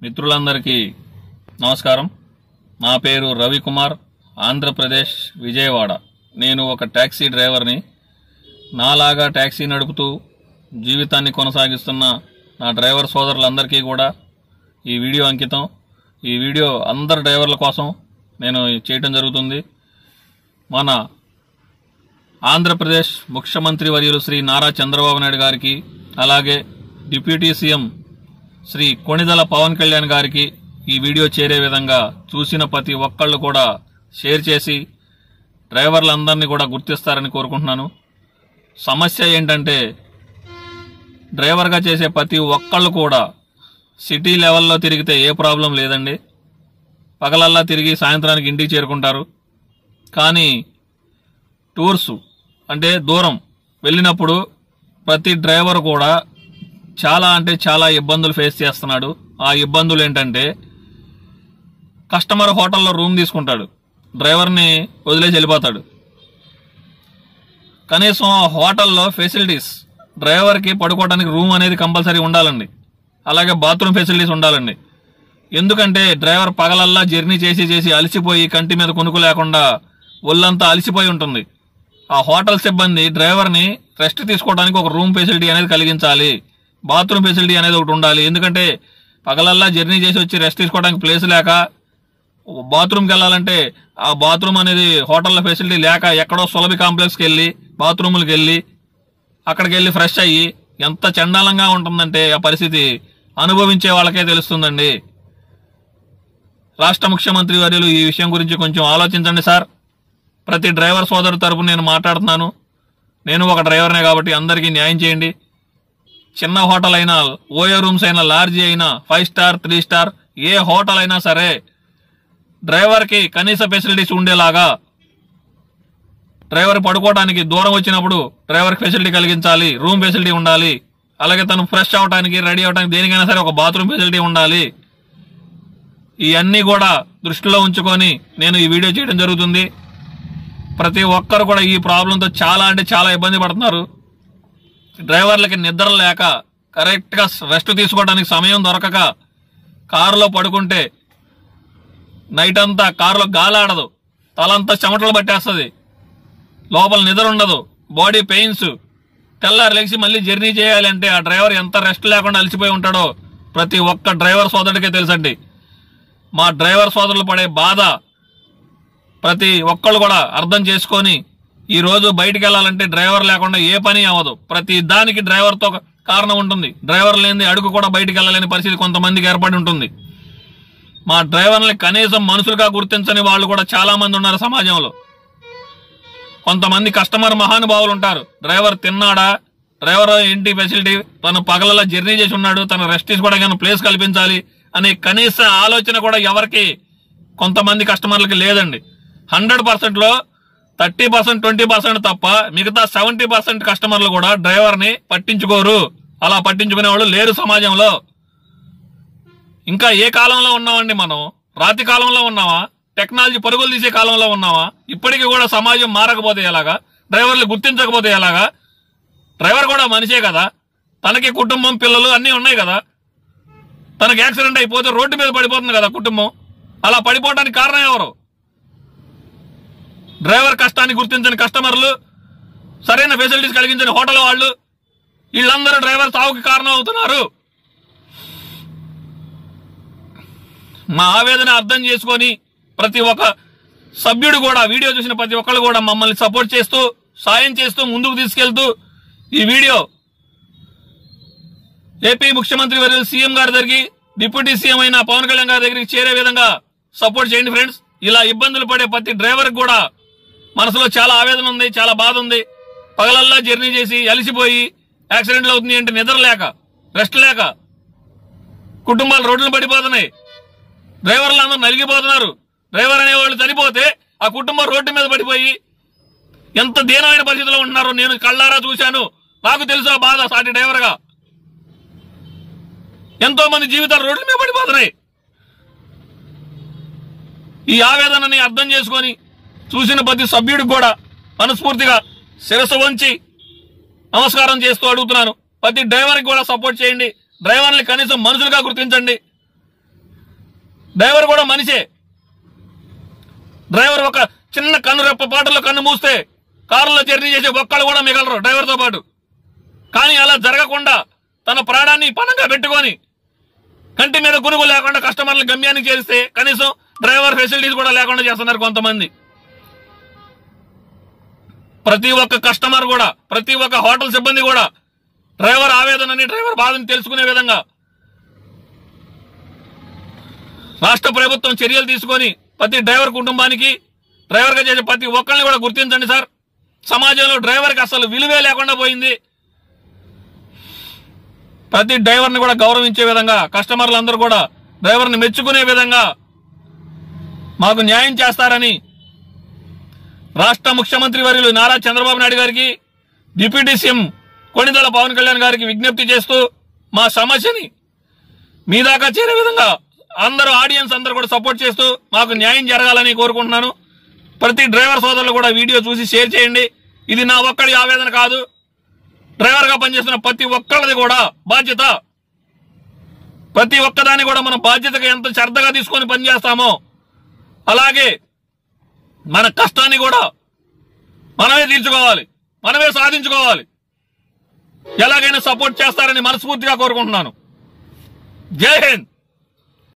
మిత్రులందరికీ నమస్కారం నా పేరు రవికుమార్ ఆంధ్రప్రదేశ్ విజయవాడ నేను ఒక ట్యాక్సీ డ్రైవర్ని నాలాగా ట్యాక్సీ నడుపుతూ జీవితాన్ని కొనసాగిస్తున్న నా డ్రైవర్ సోదరులందరికీ కూడా ఈ వీడియో అంకితం ఈ వీడియో అందరు డ్రైవర్ల కోసం నేను చేయటం జరుగుతుంది మన ఆంధ్రప్రదేశ్ ముఖ్యమంత్రి వర్యులు శ్రీ నారా చంద్రబాబు నాయుడు గారికి అలాగే డిప్యూటీ సీఎం శ్రీ కొణిదల పవన్ కళ్యాణ్ గారికి ఈ వీడియో చేరే విధంగా చూసిన ప్రతి ఒక్కళ్ళు కూడా షేర్ చేసి డ్రైవర్లందరినీ కూడా గుర్తిస్తారని కోరుకుంటున్నాను సమస్య ఏంటంటే డ్రైవర్గా చేసే ప్రతి ఒక్కళ్ళు కూడా సిటీ లెవెల్లో తిరిగితే ఏ ప్రాబ్లం లేదండి పగలల్లా తిరిగి సాయంత్రానికి ఇంటికి చేరుకుంటారు కానీ టూర్స్ అంటే దూరం వెళ్ళినప్పుడు ప్రతి డ్రైవర్ కూడా చాలా అంటే చాలా ఇబ్బందులు ఫేస్ చేస్తున్నాడు ఆ ఇబ్బందులు ఏంటంటే కస్టమర్ హోటల్లో రూమ్ తీసుకుంటాడు డ్రైవర్ని వదిలేసి వెళ్ళిపోతాడు కనీసం ఆ హోటల్లో ఫెసిలిటీస్ డ్రైవర్కి పడుకోవడానికి రూమ్ అనేది కంపల్సరీ ఉండాలండి అలాగే బాత్రూమ్ ఫెసిలిటీస్ ఉండాలండి ఎందుకంటే డ్రైవర్ పగలల్లా జర్నీ చేసి చేసి అలసిపోయి కంటి మీద కొనుక్కు లేకుండా ఒళ్ళంతా అలసిపోయి ఉంటుంది ఆ హోటల్ సిబ్బంది డ్రైవర్ని రెస్ట్ తీసుకోవడానికి ఒక రూమ్ ఫెసిలిటీ అనేది కలిగించాలి బాత్రూమ్ ఫెసిలిటీ అనేది ఒకటి ఉండాలి ఎందుకంటే పగలల్లా జర్నీ చేసి వచ్చి రెస్ట్ తీసుకోవడానికి ప్లేస్ లేక బాత్రూమ్కి వెళ్ళాలంటే ఆ బాత్రూమ్ అనేది హోటల్లో ఫెసిలిటీ లేక ఎక్కడో సులభి కాంప్లెక్స్కి వెళ్ళి బాత్రూములకు వెళ్ళి అక్కడికి వెళ్ళి ఫ్రెష్ అయ్యి ఎంత చండాలంగా ఉంటుందంటే ఆ పరిస్థితి అనుభవించే వాళ్ళకే తెలుస్తుందండి రాష్ట్ర ముఖ్యమంత్రి వర్యులు ఈ విషయం గురించి కొంచెం ఆలోచించండి సార్ ప్రతి డ్రైవర్ సోదరు తరపున నేను మాట్లాడుతున్నాను నేను ఒక డ్రైవర్నే కాబట్టి అందరికీ న్యాయం చేయండి చిన్న హోటల్ అయినా ఓయో రూమ్స్ అయినా లార్జీ అయినా ఫైవ్ స్టార్ త్రీ స్టార్ ఏ హోటల్ అయినా సరే డ్రైవర్కి కనీస ఫెసిలిటీస్ ఉండేలాగా డ్రైవర్ పడుకోవడానికి దూరం వచ్చినప్పుడు డ్రైవర్ ఫెసిలిటీ కలిగించాలి రూమ్ ఫెసిలిటీ ఉండాలి అలాగే తను ఫ్రెష్ అవడానికి రెడీ అవడానికి దేనికైనా సరే ఒక బాత్రూమ్ ఫెసిలిటీ ఉండాలి ఇవన్నీ కూడా దృష్టిలో ఉంచుకొని నేను ఈ వీడియో చేయడం జరుగుతుంది ప్రతి ఒక్కరు కూడా ఈ ప్రాబ్లంతో చాలా అంటే చాలా ఇబ్బంది పడుతున్నారు డ్రైవర్లకి నిద్ర లేక కరెక్ట్గా రెస్ట్ తీసుకోవడానికి సమయం దొరకక కారులో పడుకుంటే నైట్ అంతా కారులో గాలి ఆడదు తలంతా చెమటలు పట్టేస్తుంది లోపల నిద్ర ఉండదు బాడీ పెయిన్స్ తెల్లారి లేచి మళ్ళీ జర్నీ చేయాలంటే ఆ డ్రైవర్ ఎంత రెస్ట్ లేకుండా అలసిపోయి ఉంటాడో ప్రతి ఒక్క డ్రైవర్ సోదరుడికే తెలుసండి మా డ్రైవర్ సోదరులు పడే బాధ ప్రతి ఒక్కళ్ళు కూడా అర్థం చేసుకొని ఈ రోజు బయటికి వెళ్ళాలంటే డ్రైవర్ లేకుండా ఏ పని అవ్వదు ప్రతి దానికి డ్రైవర్తో ఒక కారణం ఉంటుంది డ్రైవర్ లేని అడుగు కూడా బయటికి వెళ్ళలేని పరిస్థితి కొంతమందికి ఏర్పడి ఉంటుంది మా డ్రైవర్ని కనీసం మనుషులుగా గుర్తించని వాళ్ళు కూడా చాలా మంది ఉన్నారు సమాజంలో కొంతమంది కస్టమర్ మహానుభావులు ఉంటారు డ్రైవర్ తిన్నాడా డ్రైవర్ ఇంటి ఫెసిలిటీ తను పగలలా జర్నీ చేసి ఉన్నాడు తన రెస్ట్ తీసుకోవడానికి ప్లేస్ కల్పించాలి అనే కనీస ఆలోచన కూడా ఎవరికి కొంతమంది కస్టమర్లకి లేదండి హండ్రెడ్ పర్సెంట్ లో థర్టీ పర్సెంట్ ట్వంటీ పర్సెంట్ తప్ప మిగతా సెవెంటీ పర్సెంట్ కస్టమర్లు కూడా డ్రైవర్ ని పట్టించుకోరు అలా పట్టించుకునే వాళ్ళు లేరు సమాజంలో ఇంకా ఏ కాలంలో ఉన్నామండి మనం రాతి కాలంలో ఉన్నావా టెక్నాలజీ పరుగులు తీసే కాలంలో ఉన్నావా ఇప్పటికీ కూడా సమాజం మారకపోతే ఎలాగా డ్రైవర్లు గుర్తించకపోతే ఎలాగా డ్రైవర్ కూడా మనిషే కదా తనకి కుటుంబం పిల్లలు అన్నీ ఉన్నాయి కదా తనకి యాక్సిడెంట్ అయిపోతే రోడ్డు మీద పడిపోతుంది కదా కుటుంబం అలా పడిపోవడానికి కారణం ఎవరు డ్రైవర్ కష్టాన్ని గుర్తించని కస్టమర్లు సరైన ఫెసిలిటీస్ కలిగించని హోటల్ వాళ్ళు వీళ్ళందరూ డ్రైవర్ సావుకి కారణం అవుతున్నారు మా ఆవేదన అర్థం చేసుకొని ప్రతి ఒక్క సభ్యుడు కూడా వీడియో చూసిన ప్రతి ఒక్కళ్ళు కూడా మమ్మల్ని సపోర్ట్ చేస్తూ సాయం చేస్తూ ముందుకు తీసుకెళ్తూ ఈ వీడియో ఏపీ ముఖ్యమంత్రి వర్యులు సీఎం గారి దగ్గరికి డిప్యూటీ సీఎం అయిన పవన్ కళ్యాణ్ గారి దగ్గరికి చేరే విధంగా సపోర్ట్ చేయండి ఫ్రెండ్స్ ఇలా ఇబ్బందులు పడే ప్రతి డ్రైవర్ కూడా మనసులో చాలా ఆవేదన ఉంది చాలా బాధ ఉంది పగలల్లా జర్నీ చేసి అలిసిపోయి యాక్సిడెంట్లు అవుతుంది అంటే నిద్ర లేక రెస్ట్ లేక కుటుంబాలు రోడ్లు పడిపోతున్నాయి డ్రైవర్లు అందరూ నలిగిపోతున్నారు డ్రైవర్ అనేవాళ్ళు చనిపోతే ఆ కుటుంబం రోడ్డు మీద పడిపోయి ఎంత దీనమైన పరిస్థితిలో ఉంటున్నారో నేను కళ్ళారా చూశాను నాకు తెలుసు ఆ బాధ సాటి డ్రైవర్గా ఎంతో మంది జీవితాలు రోడ్ల మీద పడిపోతున్నాయి ఈ ఆవేదనని అర్థం చేసుకొని చూసిన ప్రతి సభ్యుడికి కూడా మనస్ఫూర్తిగా శిరస్సు వంచి నమస్కారం చేస్తూ అడుగుతున్నాను ప్రతి డ్రైవర్కి కూడా సపోర్ట్ చేయండి డ్రైవర్ని కనీసం మనుషులుగా గుర్తించండి డ్రైవర్ కూడా మనిషే డ్రైవర్ ఒక చిన్న కన్ను రెప్ప పాటలో కన్ను మూస్తే కారులో జర్నీ చేసే ఒక్కళ్ళు కూడా మిగలరు డ్రైవర్తో పాటు కానీ అలా జరగకుండా తన ప్రాణాన్ని పణంగా పెట్టుకొని కంటి మీద గురుగు లేకుండా కస్టమర్లు గమ్యానికి చేస్తే కనీసం డ్రైవర్ ఫెసిలిటీస్ కూడా లేకుండా చేస్తున్నారు కొంతమంది ప్రతి ఒక్క కస్టమర్ కూడా ప్రతి ఒక్క హోటల్ సిబ్బంది కూడా డ్రైవర్ ఆవేదనని డ్రైవర్ బాధని తెలుసుకునే విధంగా రాష్ట్ర ప్రభుత్వం చర్యలు తీసుకొని ప్రతి డ్రైవర్ కుటుంబానికి డ్రైవర్ గా చేసే ప్రతి ఒక్కరిని కూడా గుర్తించండి సార్ సమాజంలో డ్రైవర్ కి అసలు విలువే లేకుండా పోయింది ప్రతి డ్రైవర్ని కూడా గౌరవించే విధంగా కస్టమర్లందరూ కూడా డ్రైవర్ని మెచ్చుకునే విధంగా మాకు న్యాయం చేస్తారని రాష్ట్ర ముఖ్యమంత్రి వర్యులు నారా చంద్రబాబు నాయుడు గారికి డిప్యూటీ సీఎం కొణిదల పవన్ కళ్యాణ్ గారికి విజ్ఞప్తి చేస్తూ మా సమస్యని మీ దాకా చేరే విధంగా అందరూ ఆడియన్స్ అందరూ కూడా సపోర్ట్ చేస్తూ మాకు న్యాయం జరగాలని కోరుకుంటున్నాను ప్రతి డ్రైవర్ సోదరులు కూడా వీడియో చూసి షేర్ చేయండి ఇది నా ఒక్కడి ఆవేదన కాదు డ్రైవర్ గా పనిచేస్తున్న ప్రతి ఒక్కళ్ళది కూడా బాధ్యత ప్రతి ఒక్కదాన్ని కూడా మనం బాధ్యతగా ఎంత శ్రద్ధగా తీసుకొని పనిచేస్తామో అలాగే మన కష్టాన్ని కూడా మనమే తీర్చుకోవాలి మనమే సాధించుకోవాలి ఎలాగైనా సపోర్ట్ చేస్తారని మనస్ఫూర్తిగా కోరుకుంటున్నాను జై హింద్